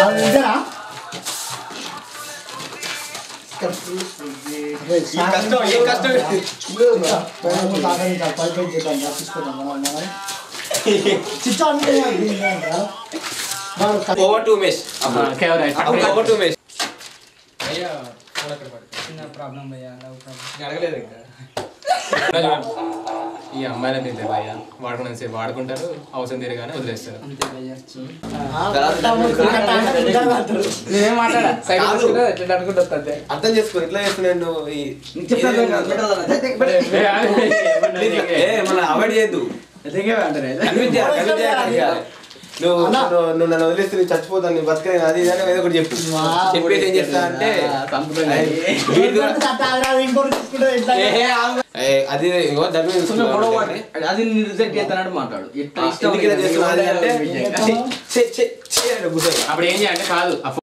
ఇద్దరా ఈ కష్టం ఏ కష్టం చిచ్చా ఓవర్ టు మేష్ ఓవర్ టు మేష్ చిన్న ప్రాబ్లం భయ్యా లవ్ ప్రాబ్లం అడగలేదు ఇంకా ఈ అమ్మాయిలకు ఇంతే భయ్య వాడుకున్నంత సేపు వాడుకుంటారు అవసరం తీరగానే వదిలేస్తారు అంతే భయ్యా క్రికెట్ నేనేం మాట్లాడా సైడ్ కాదు. తీసుకుంటా ఎట్లా అనుకుంటా అంతే అర్థం చేసుకో ఇట్లా చేస్తున్నాను నువ్వు ఈ- ఏ మన అవాయిడ్ చేయొద్దు కన్విన్స్ చేయాలి, కన్విన్స్ చేయాలి ఇక. నువ్వు నువ్వు నువ్వు నన్ను వదిలేస్తే నేను చచ్చిపోతాను నేను బతకలేను అది ఇది అని ఏదో ఒకటి చెప్పు చెప్పేసి ఏం చేస్తా అంటే వీడు కూడా- ఇంకోటి తీసుకుంటే ఎట్లా ఏ, ఏ, అది ఇగో దాని మీద చూసుకున్నావు. అది రిజెక్ట్ చేస్తానంటే మాట్లాడు ఇట్లా ఇష్టం ఎందుకు ఇలా చేస్తున్నావు అది అంటే ఏం ఛీ, ఛీ, ఛీ, ఛీ అని కూర్చోయి. అప్పుడు ఏం చేయాలంటే కాదు ఆ